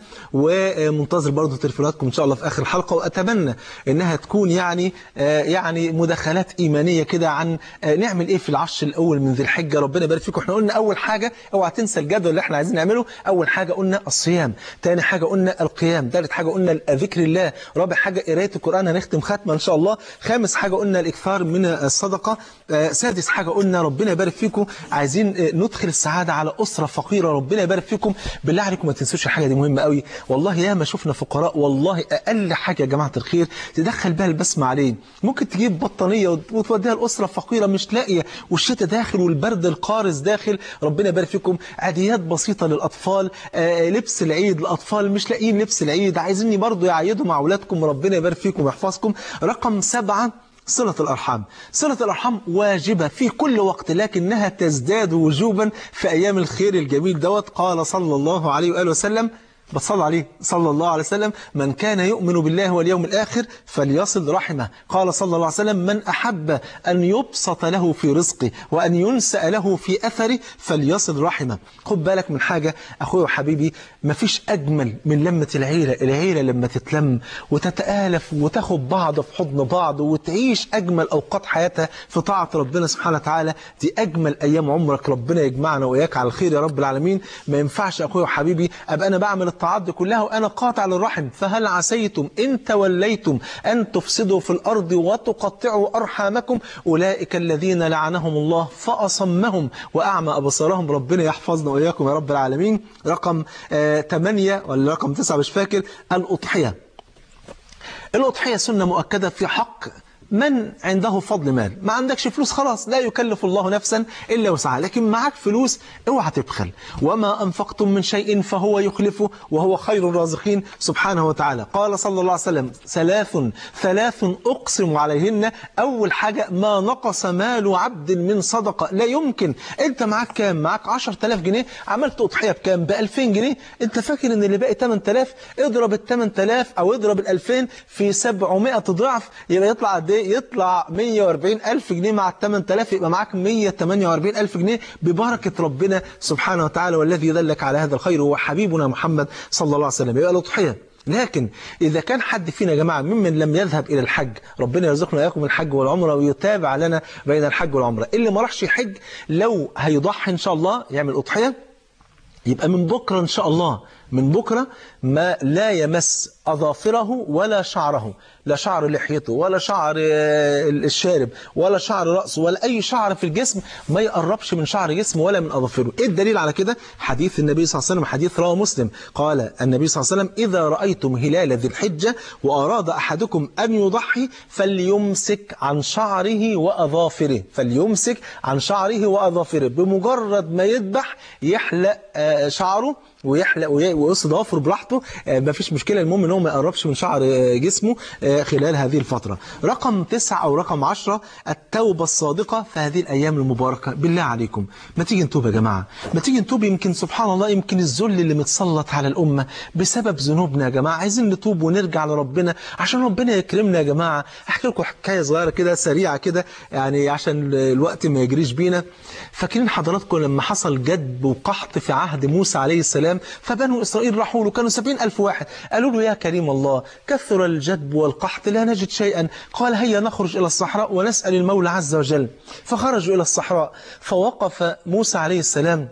ومنتظر برضه تليفوناتكم إن شاء الله في آخر الحلقة وأتمنى إنها تكون يعني يعني مداخلات إيمانية كده عن نعمل إيه في العشر الأول من ذي الحجة ربنا يبارك فيكم إحنا قلنا أول حاجة اوعى تنسى الجدول اللي إحنا عايزين نعمله أول حاجة قلنا الصيام تاني حاجة قلنا القيام ثالث حاجة قلنا ذكر الله رابع حاجة قراية القرآن هنختم ختمة إن شاء الله خامس حاجة قلنا الإكثار من الصدقة آه سادس حاجة قلنا ربنا يبارك فيكم عايزين ندخل السعادة على أسرة فقيرة ربنا يبارك فيكم بالله عليكم ما تنسوش الحاجة دي مهمة قوي والله يا ما شفنا فقراء والله أقل حاجة يا جماعة الخير تدخل بها البسمة عليه ممكن تجيب بطانية وتوديها لأسرة فقيرة مش لاقية والشتاء داخل والبرد القارس داخل ربنا يبارك فيكم عاديات بسيطة للأطفال آه لبس العيد للأطفال مش لاقيين لبس العيد عايزيني برضو يعيدوا مع أولادكم ربنا يبارك فيكم ويحفظكم رقم سبعة صلة الأرحام صلة الأرحام واجبة في كل وقت لكنها تزداد وجوبا في أيام الخير الجميل دوت قال صلى الله عليه وآله وسلم بتصلى عليه صلى الله عليه وسلم من كان يؤمن بالله واليوم الآخر فليصل رحمه قال صلى الله عليه وسلم من أحب أن يبسط له في رزقه وأن ينسأ له في أثره فليصل رحمه خد بالك من حاجة أخوي وحبيبي مفيش أجمل من لمة العيلة العيلة لما تتلم وتتآلف وتاخد بعض في حضن بعض وتعيش أجمل أوقات حياتها في طاعة ربنا سبحانه وتعالى دي أجمل أيام عمرك ربنا يجمعنا وإياك على الخير يا رب العالمين ما ينفعش أخوي وحبيبي أبقى أنا بعمل الطاعات دي كلها وأنا قاطع للرحم فهل عسيتم إن توليتم أن تفسدوا في الأرض وتقطعوا أرحامكم أولئك الذين لعنهم الله فأصمهم وأعمى أبصارهم ربنا يحفظنا وإياكم يا رب العالمين رقم 8 ولا رقم 9 مش فاكر الأضحية الأضحية سنة مؤكدة في حق من عنده فضل مال ما عندكش فلوس خلاص لا يكلف الله نفسا إلا وسعها لكن معك فلوس اوعى تبخل وما أنفقتم من شيء فهو يخلفه وهو خير الرازقين سبحانه وتعالى قال صلى الله عليه وسلم ثلاث ثلاث أقسم عليهن أول حاجة ما نقص مال عبد من صدقة لا يمكن أنت معك كام معك 10000 جنيه عملت أضحية بكام ب 2000 جنيه أنت فاكر أن اللي باقي 8000 اضرب ال 8000 أو اضرب ال 2000 في 700 ضعف يبقى يطلع قد ايه يطلع 140 ألف جنيه مع ال 8000 يبقى معاك 148 ألف جنيه ببركة ربنا سبحانه وتعالى والذي دلك على هذا الخير هو حبيبنا محمد صلى الله عليه وسلم يبقى الأضحية لكن إذا كان حد فينا يا جماعة ممن لم يذهب إلى الحج ربنا يرزقنا إياكم الحج والعمرة ويتابع لنا بين الحج والعمرة اللي ما راحش يحج لو هيضحي إن شاء الله يعمل أضحية يبقى من بكرة إن شاء الله من بكرة ما لا يمس أظافره ولا شعره لا شعر لحيته ولا شعر الشارب ولا شعر رأسه ولا أي شعر في الجسم ما يقربش من شعر جسمه ولا من أظافره إيه الدليل على كده حديث النبي صلى الله عليه وسلم حديث رواه مسلم قال النبي صلى الله عليه وسلم إذا رأيتم هلال ذي الحجة وأراد أحدكم أن يضحي فليمسك عن شعره وأظافره فليمسك عن شعره وأظافره بمجرد ما يذبح يحلق شعره ويحلق ويقص ضوافره براحته ما فيش مشكلة المهم ان هو ما يقربش من شعر جسمه خلال هذه الفترة رقم تسعة أو رقم عشرة التوبة الصادقة في هذه الأيام المباركة بالله عليكم ما تيجي نتوب يا جماعة ما تيجي نتوب يمكن سبحان الله يمكن الذل اللي متسلط على الأمة بسبب ذنوبنا يا جماعة عايزين نتوب ونرجع لربنا عشان ربنا يكرمنا يا جماعة أحكي لكم حكاية صغيرة كده سريعة كده يعني عشان الوقت ما يجريش بينا فاكرين حضراتكم لما حصل جدب وقحط في عهد موسى عليه السلام فبنو إسرائيل راحوا له كانوا سبعين ألف واحد قالوا له يا كريم الله كثر الجدب والقحط لا نجد شيئا قال هيا نخرج إلى الصحراء ونسأل المولى عز وجل فخرجوا إلى الصحراء فوقف موسى عليه السلام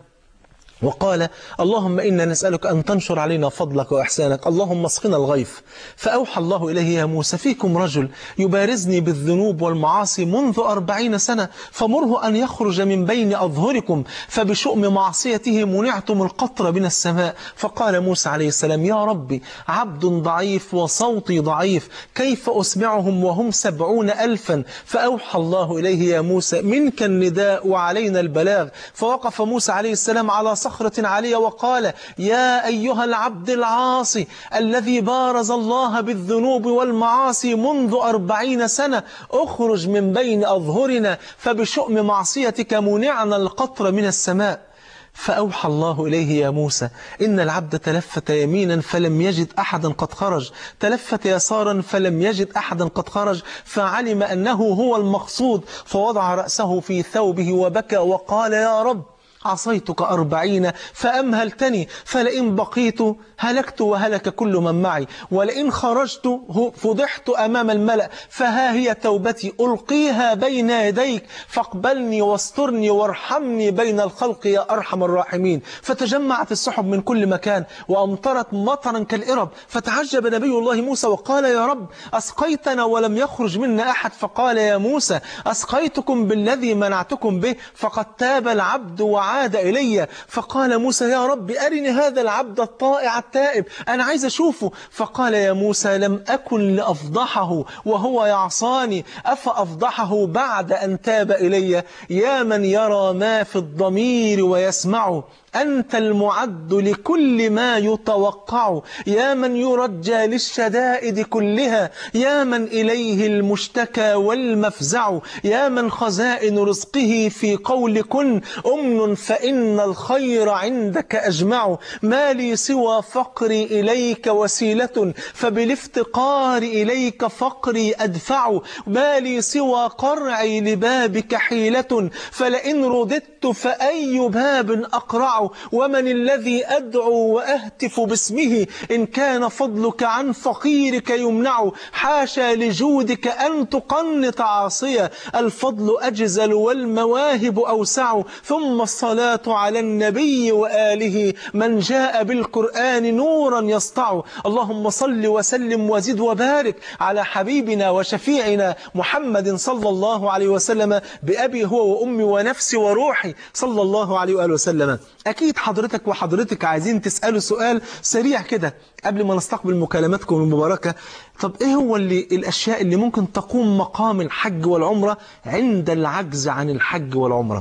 وقال اللهم إنا نسألك أن تنشر علينا فضلك وإحسانك اللهم اسقنا الغيث فأوحى الله إليه يا موسى فيكم رجل يبارزني بالذنوب والمعاصي منذ أربعين سنة فمره أن يخرج من بين أظهركم فبشؤم معصيته منعتم القطر من السماء فقال موسى عليه السلام يا ربي عبد ضعيف وصوتي ضعيف كيف أسمعهم وهم سبعون ألفا فأوحى الله إليه يا موسى منك النداء وعلينا البلاغ فوقف موسى عليه السلام على صخرة عالية وقال يا أيها العبد العاصي الذي بارز الله بالذنوب والمعاصي منذ أربعين سنة أخرج من بين أظهرنا فبشؤم معصيتك منعنا القطر من السماء فأوحى الله إليه يا موسى إن العبد تلفت يمينا فلم يجد أحدا قد خرج تلفت يسارا فلم يجد أحدا قد خرج فعلم أنه هو المقصود فوضع رأسه في ثوبه وبكى وقال يا رب عصيتك أربعين فأمهلتني فلئن بقيت هلكت وهلك كل من معي ولئن خرجت فضحت أمام الملأ فها هي توبتي ألقيها بين يديك فاقبلني واسترني وارحمني بين الخلق يا أرحم الراحمين فتجمعت السحب من كل مكان وأمطرت مطرا كالإرب فتعجب نبي الله موسى وقال يا رب أسقيتنا ولم يخرج منا أحد فقال يا موسى أسقيتكم بالذي منعتكم به فقد تاب العبد وعاد عاد إلي فقال موسى يا رب أرني هذا العبد الطائع التائب أنا عايز أشوفه فقال يا موسى لم أكن لأفضحه وهو يعصاني أفأفضحه بعد أن تاب إلي يا من يرى ما في الضمير ويسمعه أنت المعد لكل ما يتوقع يا من يرجى للشدائد كلها يا من إليه المشتكى والمفزع يا من خزائن رزقه في قول كن أمن فإن الخير عندك أجمع ما لي سوى فقري إليك وسيلة فبالافتقار إليك فقري أدفع ما لي سوى قرعي لبابك حيلة فلئن رددت فأي باب أقرع ومن الذي أدعو وأهتف باسمه إن كان فضلك عن فقيرك يمنع حاشا لجودك أن تقنط عاصية الفضل أجزل والمواهب أوسع ثم الصلاة على النبي وآله من جاء بالقرآن نورا يسطع اللهم صل وسلم وزد وبارك على حبيبنا وشفيعنا محمد صلى الله عليه وسلم بأبي هو وأمي ونفسي وروحي صلى الله عليه وآله وسلم أكيد حضرتك وحضرتك عايزين تسألوا سؤال سريع كده قبل ما نستقبل مكالماتكم المباركة طب إيه هو اللي الأشياء اللي ممكن تقوم مقام الحج والعمرة عند العجز عن الحج والعمرة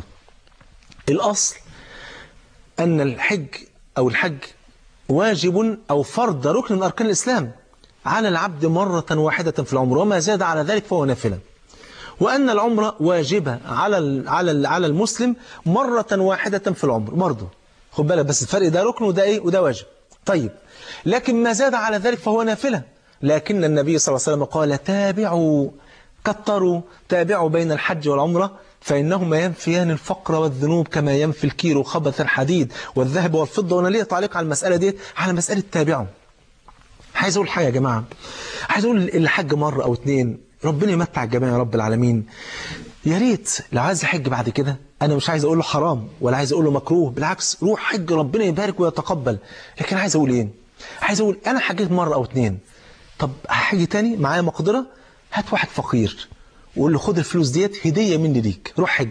الأصل أن الحج أو الحج واجب أو فرض ركن من أركان الإسلام على العبد مرة واحدة في العمر وما زاد على ذلك فهو نافلة وأن العمرة واجبة على على على المسلم مرة واحدة في العمر برضه خد بالك بس الفرق ده ركن وده إيه وده واجب طيب لكن ما زاد على ذلك فهو نافلة لكن النبي صلى الله عليه وسلم قال تابعوا كتروا تابعوا بين الحج والعمرة فإنهما ينفيان الفقر والذنوب كما ينفي الكير خبث الحديد والذهب والفضة وأنا ليه تعليق على المسألة دي على مسألة تابعوا عايز أقول حاجة يا جماعة عايز أقول الحج مرة أو اتنين ربنا يمتع الجميع يا رب العالمين يا ريت لو عايز يحج بعد كده انا مش عايز اقول له حرام ولا عايز اقول له مكروه بالعكس روح حج ربنا يبارك ويتقبل لكن عايز اقول ايه عايز اقول انا حجيت مره او اتنين طب هحج تاني معايا مقدره هات واحد فقير وقول له خد الفلوس ديت هديه مني ليك روح حج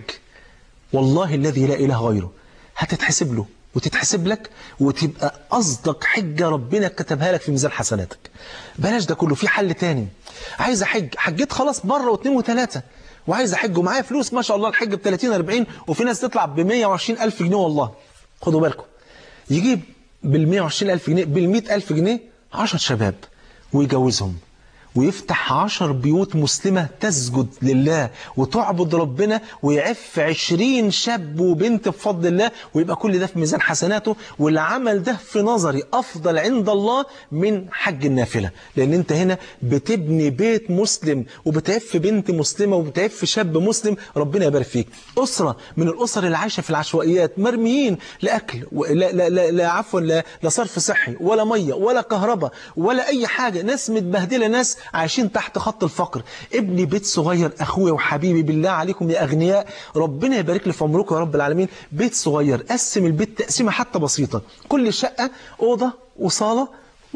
والله الذي لا اله غيره هتتحسب له وتتحسب لك وتبقى قصدك حجة ربنا كتبها لك في ميزان حسناتك بلاش ده كله في حل تاني عايز احج حجيت خلاص مرة واثنين وثلاثة وعايز احج ومعايا فلوس ما شاء الله الحج ب 30 40 وفي ناس تطلع ب 120 ألف جنيه والله خدوا بالكم يجيب بال 120 ألف جنيه بال 100 ألف جنيه 10 شباب ويجوزهم ويفتح عشر بيوت مسلمة تسجد لله وتعبد ربنا ويعف عشرين شاب وبنت بفضل الله ويبقى كل ده في ميزان حسناته والعمل ده في نظري أفضل عند الله من حج النافلة لأن أنت هنا بتبني بيت مسلم وبتعف بنت مسلمة وبتعف شاب مسلم ربنا يبارك فيك أسرة من الأسر اللي عايشة في العشوائيات مرميين لأكل لا, لا, لا, لا عفوا لا, لا صرف صحي ولا مية ولا كهرباء ولا أي حاجة ناس متبهدلة ناس عايشين تحت خط الفقر ابني بيت صغير اخويا وحبيبي بالله عليكم يا اغنياء ربنا يبارك لي في عمركم يا رب العالمين بيت صغير قسم البيت تقسيمه حتى بسيطه كل شقه اوضه وصاله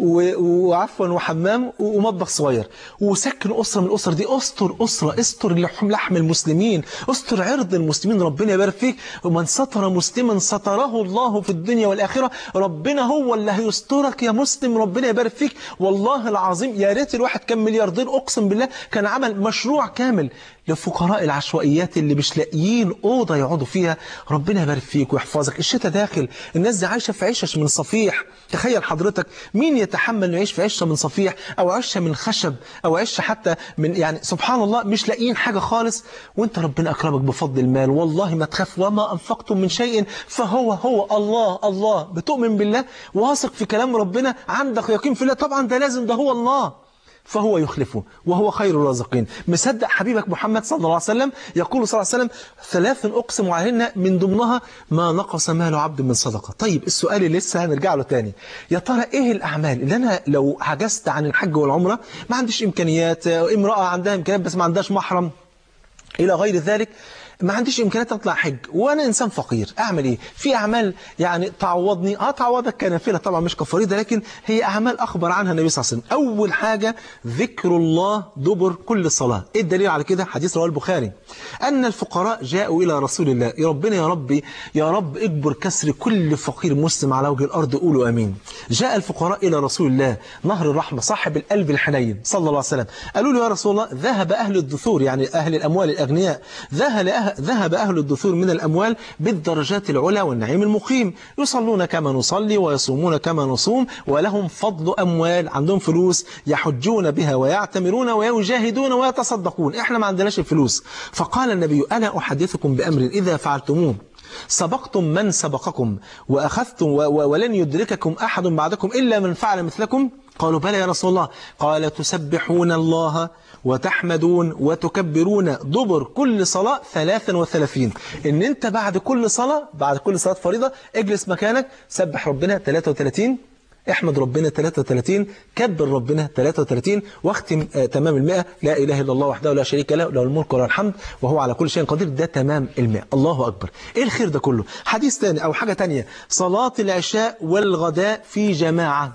وعفوا وحمام ومطبخ صغير وسكن أسرة من الأسر دي أستر أسرة استر لحم لحم المسلمين استر عرض المسلمين ربنا يبارك فيك ومن ستر مسلما ستره الله في الدنيا والآخرة ربنا هو اللي هيسترك يا مسلم ربنا يبارك فيك والله العظيم يا ريت الواحد كان ملياردير أقسم بالله كان عمل مشروع كامل لفقراء العشوائيات اللي مش لاقيين أوضة يقعدوا فيها ربنا يبارك فيك ويحفظك الشتاء داخل الناس دي عايشة في عشش من صفيح تخيل حضرتك مين يتحمل انه يعيش في عشه من صفيح او عشه من خشب او عشه حتى من يعني سبحان الله مش لاقيين حاجه خالص وانت ربنا اكرمك بفضل المال والله ما تخاف وما انفقتم من شيء فهو هو الله الله بتؤمن بالله واثق في كلام ربنا عندك يقين في الله طبعا ده لازم ده هو الله فهو يخلفه وهو خير الرازقين مصدق حبيبك محمد صلى الله عليه وسلم يقول صلى الله عليه وسلم ثلاث أقسم عليهن من ضمنها ما نقص مال عبد من صدقة طيب السؤال اللي لسه هنرجع له تاني يا ترى ايه الأعمال اللي أنا لو عجزت عن الحج والعمرة ما عنديش إمكانيات امرأة عندها إمكانيات بس ما عندهاش محرم إلى غير ذلك ما عنديش امكانيات اطلع حج وانا انسان فقير اعمل ايه في اعمال يعني تعوضني اه تعوضك كنافله طبعا مش كفريضه لكن هي اعمال اخبر عنها النبي صلى الله عليه وسلم اول حاجه ذكر الله دبر كل صلاه ايه الدليل على كده حديث رواه البخاري ان الفقراء جاءوا الى رسول الله يا ربنا يا ربي يا رب اجبر كسر كل فقير مسلم على وجه الارض قولوا امين جاء الفقراء الى رسول الله نهر الرحمه صاحب القلب الحنين صلى الله عليه وسلم قالوا له يا رسول الله ذهب اهل الدثور يعني اهل الاموال الاغنياء ذهب ذهب أهل الدثور من الأموال بالدرجات العلى والنعيم المقيم يصلون كما نصلي ويصومون كما نصوم ولهم فضل أموال عندهم فلوس يحجون بها ويعتمرون ويجاهدون ويتصدقون إحنا ما عندناش الفلوس فقال النبي ألا أحدثكم بأمر إذا فعلتموه سبقتم من سبقكم وأخذتم ولن يدرككم أحد بعدكم إلا من فعل مثلكم قالوا بلى يا رسول الله قال تسبحون الله وتحمدون وتكبرون دبر كل صلاة 33 ان انت بعد كل صلاة بعد كل صلاة فريضة اجلس مكانك سبح ربنا 33 احمد ربنا 33 كبر ربنا 33 واختم آه تمام المئة لا إله إلا الله وحده لا شريك له له الملك وله الحمد وهو على كل شيء قدير ده تمام المئة الله أكبر إيه الخير ده كله حديث تاني أو حاجة تانية صلاة العشاء والغداء في جماعة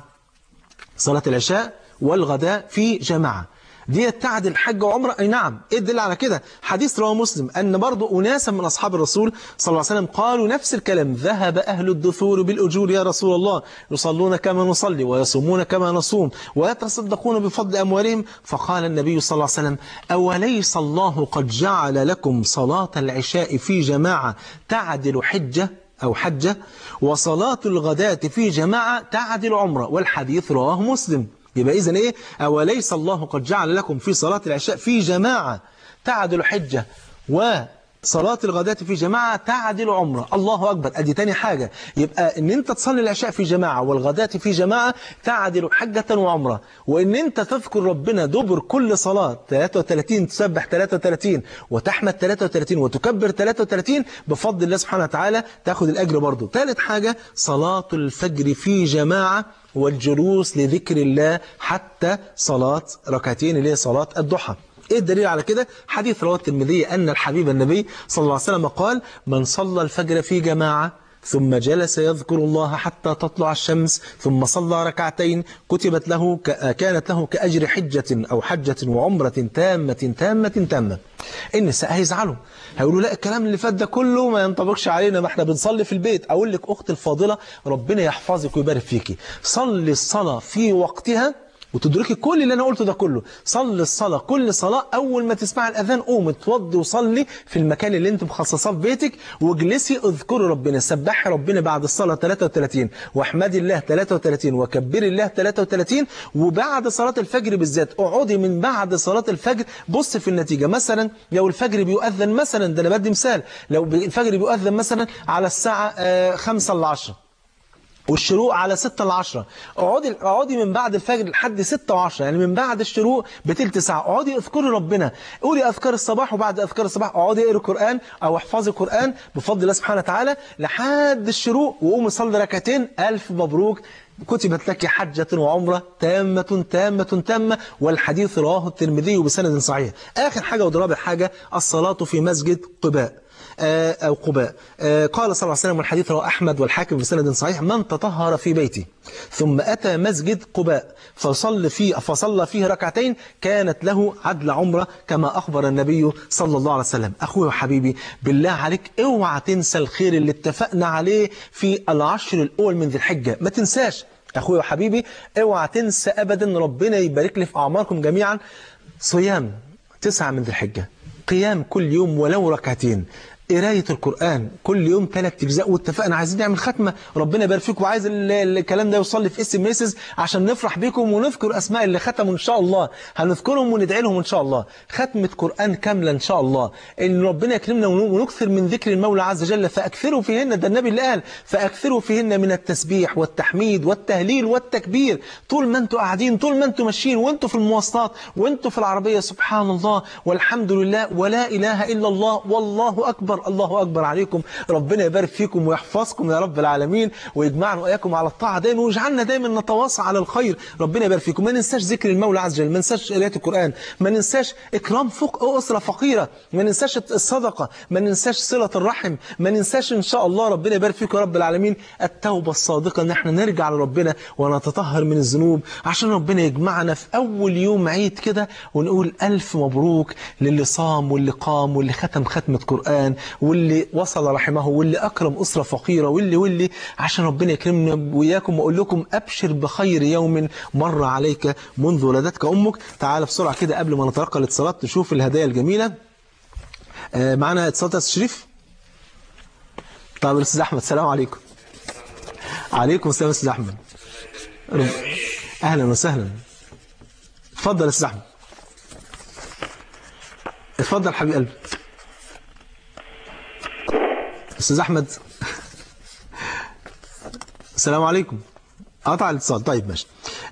صلاة العشاء والغداء في جماعة دي تعدل حج وعمرة أي نعم إيه الدليل على كده حديث رواه مسلم أن برضو أناسا من أصحاب الرسول صلى الله عليه وسلم قالوا نفس الكلام ذهب أهل الدثور بالأجور يا رسول الله يصلون كما نصلي ويصومون كما نصوم ويتصدقون بفضل أموالهم فقال النبي صلى الله عليه وسلم أوليس الله قد جعل لكم صلاة العشاء في جماعة تعدل حجة أو حجة وصلاة الغداة في جماعة تعدل عمرة والحديث رواه مسلم يبقى إذن إيه أوليس الله قد جعل لكم في صلاة العشاء في جماعة تعدل حجة صلاة الغداة في جماعة تعدل عمرة الله أكبر أدي تاني حاجة يبقى إن أنت تصلي العشاء في جماعة والغداة في جماعة تعدل حجة وعمرة وإن أنت تذكر ربنا دبر كل صلاة 33 تسبح 33 وتحمد 33 وتكبر 33 بفضل الله سبحانه وتعالى تاخد الأجر برضه ثالث حاجة صلاة الفجر في جماعة والجلوس لذكر الله حتى صلاة ركعتين اللي هي صلاة الضحى ايه الدليل على كده حديث رواه الترمذي ان الحبيب النبي صلى الله عليه وسلم قال من صلى الفجر في جماعه ثم جلس يذكر الله حتى تطلع الشمس ثم صلى ركعتين كتبت له ك... كانت له كأجر حجة أو حجة وعمرة تامة تامة تامة النساء هيزعلوا هيقولوا لا الكلام اللي فات ده كله ما ينطبقش علينا ما احنا بنصلي في البيت أقول لك أختي الفاضلة ربنا يحفظك ويبارك فيكي صلي الصلاة في وقتها وتدركي كل اللي انا قلته ده كله صلي الصلاه كل صلاه اول ما تسمع الاذان قوم اتوضي وصلي في المكان اللي انت مخصصاه في بيتك واجلسي اذكري ربنا سبحي ربنا بعد الصلاه 33 واحمدي الله 33 وكبري الله 33 وبعد صلاه الفجر بالذات اقعدي من بعد صلاه الفجر بص في النتيجه مثلا لو الفجر بيؤذن مثلا ده انا بدي مثال لو الفجر بيؤذن مثلا على الساعه 5 ل 10 والشروق على 6 ل 10 اقعدي اقعدي من بعد الفجر لحد 6 و10 يعني من بعد الشروق بتلت ساعه اقعدي اذكري ربنا قولي اذكار الصباح وبعد اذكار الصباح اقعدي اقري قران او احفظي قران بفضل الله سبحانه وتعالى لحد الشروق وقومي صلي ركعتين الف مبروك كتبت لك حجة وعمرة تامة تامة تامة والحديث رواه الترمذي بسند صحيح آخر حاجة ورابع حاجة الصلاة في مسجد قباء أو قباء قال صلى الله عليه وسلم والحديث رواه أحمد والحاكم بسند صحيح من تطهر في بيته ثم أتى مسجد قباء فصلى فيه فصلى فيه ركعتين كانت له عدل عمرة كما أخبر النبي صلى الله عليه وسلم أخوي وحبيبي بالله عليك اوعى تنسى الخير اللي اتفقنا عليه في العشر الأول من ذي الحجة ما تنساش أخوي وحبيبي اوعى تنسى أبدا ربنا يبارك لي في أعماركم جميعا صيام تسعة من ذي الحجة قيام كل يوم ولو ركعتين قراية القرآن كل يوم ثلاث أجزاء واتفقنا عايزين نعمل ختمة ربنا يبارك فيكم وعايز الكلام ده يوصل لي في اس ام اس عشان نفرح بيكم ونذكر أسماء اللي ختموا إن شاء الله هنذكرهم وندعي لهم إن شاء الله ختمة قرآن كاملة إن شاء الله إن ربنا يكرمنا ونكثر من ذكر المولى عز وجل فأكثروا فيهن ده النبي اللي قال فأكثروا فيهن من التسبيح والتحميد والتهليل والتكبير طول ما أنتوا قاعدين طول ما أنتوا ماشيين وأنتوا في المواصلات وأنتوا في العربية سبحان الله والحمد لله ولا إله إلا الله والله أكبر الله أكبر عليكم ربنا يبارك فيكم ويحفظكم يا رب العالمين ويجمعنا وإياكم على الطاعة دايما ويجعلنا دايما نتواصى على الخير ربنا يبارك فيكم ما ننساش ذكر المولى عز وجل ما ننساش قراءة القرآن ما ننساش إكرام فوق أسرة فقيرة ما ننساش الصدقة ما ننساش صلة الرحم ما ننساش إن شاء الله ربنا يبارك فيكم يا رب العالمين التوبة الصادقة إن احنا نرجع لربنا ونتطهر من الذنوب عشان ربنا يجمعنا في أول يوم عيد كده ونقول ألف مبروك للي صام واللي قام واللي ختم ختمة قرآن واللي وصل رحمه واللي أكرم أسرة فقيرة واللي واللي عشان ربنا يكرمنا وإياكم وأقول لكم أبشر بخير يوم مر عليك منذ ولدتك أمك تعال بسرعة كده قبل ما نترقى الاتصالات نشوف الهدايا الجميلة آه معنا اتصالات يا شريف طيب الأستاذ أحمد السلام عليكم عليكم السلام أستاذ أحمد رب... أهلا وسهلا اتفضل يا أستاذ أحمد اتفضل حبيب قلبي استاذ احمد السلام عليكم قطع الاتصال طيب ماشي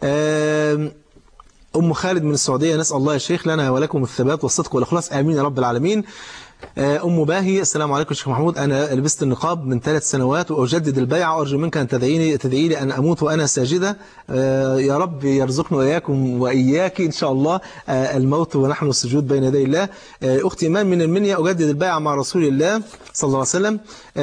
ام خالد من السعوديه نسال الله يا شيخ لنا ولكم الثبات والصدق والاخلاص امين يا رب العالمين أم باهي السلام عليكم شيخ محمود أنا لبست النقاب من ثلاث سنوات وأجدد البيعة وأرجو منك أن تدعيني تدعي لي أن أموت وأنا ساجدة يا رب يرزقنا وإياكم وإياك إن شاء الله الموت ونحن السجود بين يدي الله أختي إيمان من المنيا أجدد البيعة مع رسول الله صلى الله عليه وسلم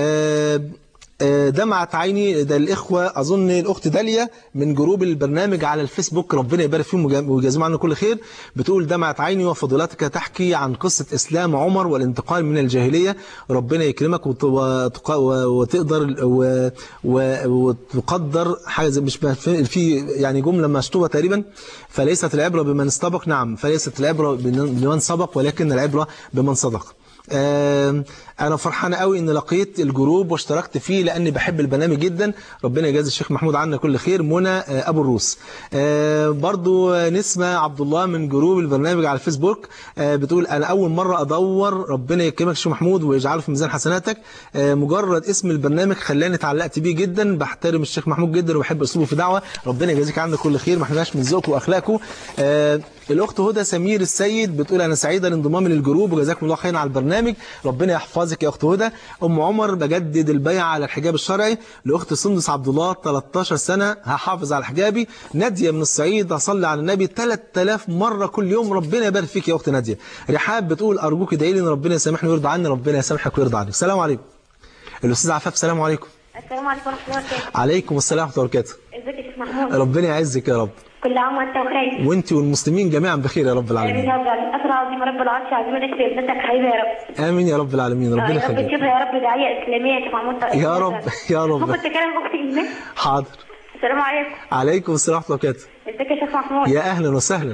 دمعت عيني ده الإخوة أظن الأخت داليا من جروب البرنامج على الفيسبوك ربنا يبارك فيهم ويجازيهم عنا كل خير بتقول دمعت عيني وفضيلتك تحكي عن قصة إسلام عمر والانتقال من الجاهلية ربنا يكرمك وتقدر وتقدر حاجة زي مش في يعني جملة مشطوبة تقريبا فليست العبرة بمن سبق نعم فليست العبرة بمن سبق ولكن العبرة بمن صدق انا فرحان قوي ان لقيت الجروب واشتركت فيه لاني بحب البرنامج جدا ربنا يجازي الشيخ محمود عنا كل خير منى آه، ابو الروس آه، برضو آه، نسمة عبد الله من جروب البرنامج على الفيسبوك آه، بتقول انا اول مره ادور ربنا يكرمك الشيخ محمود ويجعله في ميزان حسناتك آه، مجرد اسم البرنامج خلاني اتعلقت بيه جدا بحترم الشيخ محمود جدا وبحب اسلوبه في دعوه ربنا يجازيك عنا كل خير ما احناش من ذوقه واخلاقه آه، الاخت هدى سمير السيد بتقول انا سعيده لانضمامي للجروب وجزاكم الله خيرا على البرنامج ربنا يحفظك يا اخت هدى ام عمر بجدد البيعه على الحجاب الشرعي لاخت سندس عبد الله 13 سنه هحافظ على حجابي ناديه من الصعيد هصلي على النبي 3000 مره كل يوم ربنا يبارك فيك يا اخت ناديه رحاب بتقول ارجوك ادعي لي ان ربنا يسامحني ويرضى عني ربنا يسامحك ويرضى عنك السلام عليكم الاستاذ عفاف السلام عليكم السلام عليكم ورحمة الله وبركاته عليكم السلام ورحمه الله وبركاته ازيك يا شيخ محمود ربنا يعزك يا رب كل عام وانت بخير وانت والمسلمين جميعا بخير يا رب امين العالمين يا رب العالمين اسرع عظيم رب العرش عظيم ونكفي ابنتك حبيبي يا رب امين يا رب العالمين ربنا يا رب يخليك تشوفها يا رب داعية إسلامية يا شيخ محمود يا رب يا رب ممكن تكلم أختي إيمان حاضر السلام عليكم عليكم السلام ورحمه الله وبركاته ازيك يا شيخ محمود يا اهلا وسهلا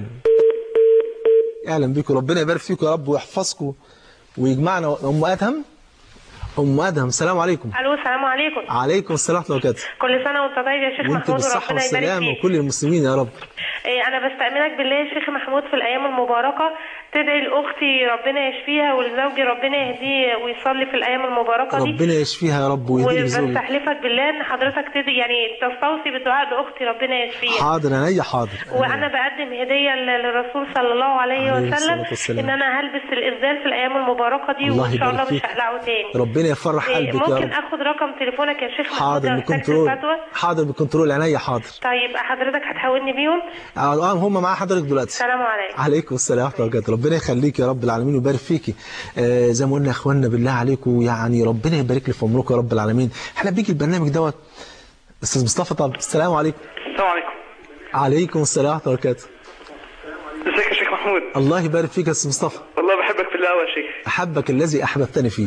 اهلا بكم ربنا يبارك فيكم يا رب ويحفظكم ويجمعنا ام ادهم ام ادهم السلام عليكم الو السلام عليكم عليكم السلام ورحمه الله وبركاته كل سنه وانت طيب يا شيخ وانت محمود بالصحه وربنا يبارك والسلامه فيك وكل المسلمين يا رب إيه انا بستأمنك بالله يا شيخ محمود في الايام المباركه تدعي لاختي ربنا يشفيها ولزوجي ربنا يهديه ويصلي في الايام المباركه دي ربنا يشفيها يا رب ويهديك بزوجك وبستحلفك بالله ان حضرتك تدعي يعني تستوصي بالدعاء لاختي ربنا يشفيها حاضر عينيا حاضر وانا بقدم هديه ل- للرسول صلى الله عليه عليه وسلم الصلاة والسلام. ان انا هلبس الاسدال في الايام المباركه دي الله وان شاء الله يبارك مش فيك. هقلعه تاني ربنا يفرح إيه، قلبك يا ممكن رب اخد رقم تليفونك يا شيخ محمود حاضر لو احتجت بكنترول الفتوى حاضر بكنترول عينيا حاضر طيب حضرتك هتحولني بيهم اه هم معايا حضرتك دلوقتي السلام عليكم عليكم السلام ورحمه الله وبركاته ربنا يخليك يا رب العالمين ويبارك فيكي آه زي ما قلنا يا اخواننا بالله عليكم يعني ربنا يبارك لي في عمركم يا رب العالمين احنا بيجي البرنامج دوت استاذ مصطفى طب السلام عليكم السلام عليكم عليكم السلام ورحمه الله وبركاته ازيك يا شيخ محمود الله يبارك فيك يا استاذ مصطفى والله بحبك في الله يا شيخ احبك الذي احببتني فيه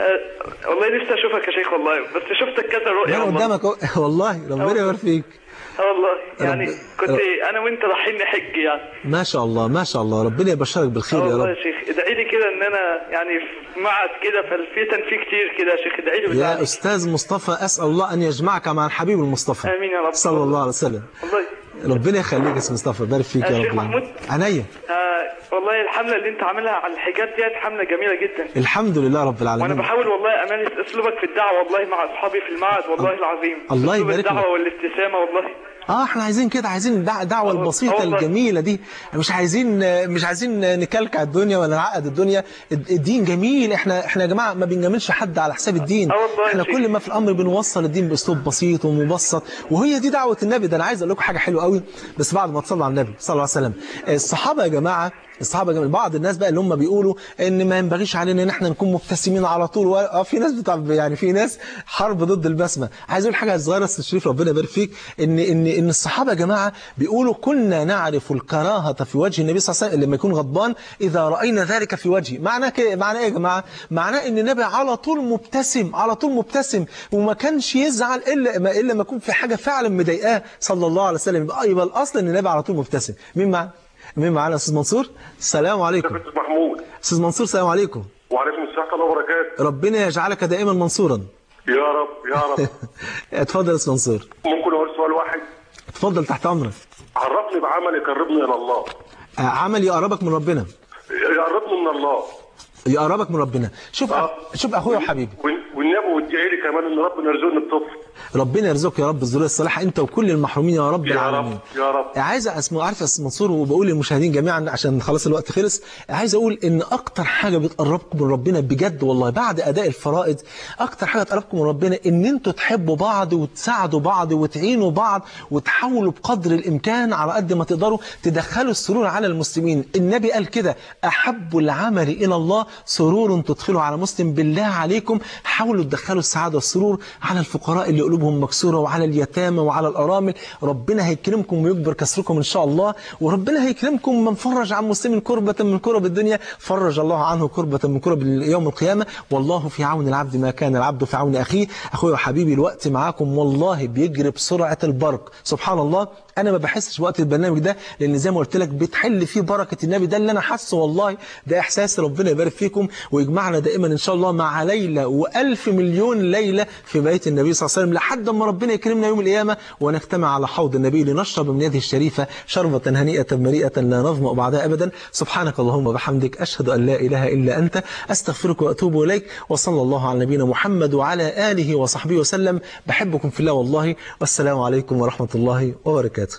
أه والله نفسي اشوفك يا شيخ والله بس شفتك كذا رؤيا انا والله قدامك أهو. والله ربنا يبارك فيك اه والله يعني رب- كنت رب- انا وانت رايحين نحج يعني ما شاء الله ما شاء الله ربنا يبشرك اه بالخير يا والله رب يا شيخ ادعي لي كده ان انا يعني في معهد كده فالفتن فيه كتير كده يا شيخ ادعي لي بالله يا عليك. استاذ مصطفى اسال الله ان يجمعك مع الحبيب المصطفى امين يا رب صلى الله عليه وسلم والله ربنا يخليك يا استاذ مصطفى بارك فيك يا يا شيخ رب محمود. عينيا آه والله الحمله اللي انت عاملها على الحجاب ديت حمله جميله جدا الحمد لله رب وانا العالمين بحاول والله امارس اسلوبك في الدعوه والله مع اصحابي في المعهد والله العظيم الله أسلوب يبارك لك. الدعوه والابتسامه والله اه احنا عايزين كده عايزين الدع- الدعوه آه البسيطه والله. الجميله دي مش عايزين مش عايزين نكلكع الدنيا ولا نعقد الدنيا الدين جميل احنا احنا يا جماعه ما بنجاملش حد على حساب الدين آه والله احنا يا شيخ. كل ما في الامر بنوصل الدين باسلوب بسيط ومبسط وهي دي دعوه النبي ده انا عايز اقول لكم حاجه حلوه قوي بس بعد ما تصلوا على النبي صلى الله عليه وسلم الصحابه يا جماعه الصحابه يا جماعة بعض الناس بقى اللي هم بيقولوا ان ما ينبغيش علينا ان احنا نكون مبتسمين على طول و... اه في ناس بتاع يعني في ناس حرب ضد البسمه عايز اقول حاجه صغيره استاذ شريف ربنا يبارك فيك ان ان ان الصحابه يا جماعه بيقولوا كنا نعرف الكراهه في وجه النبي صلى الله عليه وسلم لما يكون غضبان اذا راينا ذلك في وجهه معناه كده معناه ايه يا جماعه معناه ان النبي على طول مبتسم على طول مبتسم وما كانش يزعل الا ما الا ما يكون في حاجه فعلا مضايقاه صلى الله عليه وسلم يبقى يبقى الاصل ان النبي على طول مبتسم مين معانا مين معانا استاذ منصور السلام عليكم استاذ محمود استاذ منصور السلام عليكم وعليكم السلام ورحمه الله وبركاته ربنا يجعلك دائما منصورا يا رب يا رب اتفضل يا استاذ منصور ممكن اقول سؤال واحد اتفضل تحت امرك عرفني بعمل يقربني الى الله آه، عمل يقربك من ربنا يقربني من الله يقربك من ربنا شوف آه. شوف اخويا وحبيبي وال- والنبي وادعي لي كمان ان ربنا يرزقني بطفل ربنا يرزقك يا رب الذريه الصالحه انت وكل المحرومين يا رب يا العالمين رب يا رب عايز اسمه عارف يا أستاذ منصور وبقول للمشاهدين جميعا عشان خلاص الوقت خلص عايز اقول ان اكتر حاجه بتقربكم من ربنا بجد والله بعد اداء الفرائض اكتر حاجه تقربكم من ربنا ان انتوا تحبوا بعض وتساعدوا بعض وتعينوا بعض وتحاولوا بقدر الامكان على قد ما تقدروا تدخلوا السرور على المسلمين النبي قال كده احب العمل الى الله سرور تدخله على مسلم بالله عليكم حاولوا تدخلوا السعاده والسرور على الفقراء اللي قلوبهم مكسوره وعلى اليتامى وعلى الارامل ربنا هيكرمكم ويكبر كسركم ان شاء الله وربنا هيكرمكم من فرج عن مسلم كربة من كرب الدنيا فرج الله عنه كربة من كرب يوم القيامة والله في عون العبد ما كان العبد في عون أخيه أخويا وحبيبي الوقت معاكم والله بيجري بسرعة البرق سبحان الله انا ما بحسش وقت البرنامج ده لان زي ما قلت لك بتحل فيه بركه النبي ده اللي انا حاسه والله ده احساس ربنا يبارك فيكم ويجمعنا دائما ان شاء الله مع ليله والف مليون ليله في بيت النبي صلى الله عليه وسلم لحد ما ربنا يكرمنا يوم القيامه ونجتمع على حوض النبي لنشرب من يده الشريفه شربه هنيئه مريئه لا نظما بعدها ابدا سبحانك اللهم وبحمدك اشهد ان لا اله الا انت استغفرك واتوب اليك وصلى الله على نبينا محمد وعلى اله وصحبه وسلم بحبكم في الله والله والسلام عليكم ورحمه الله وبركاته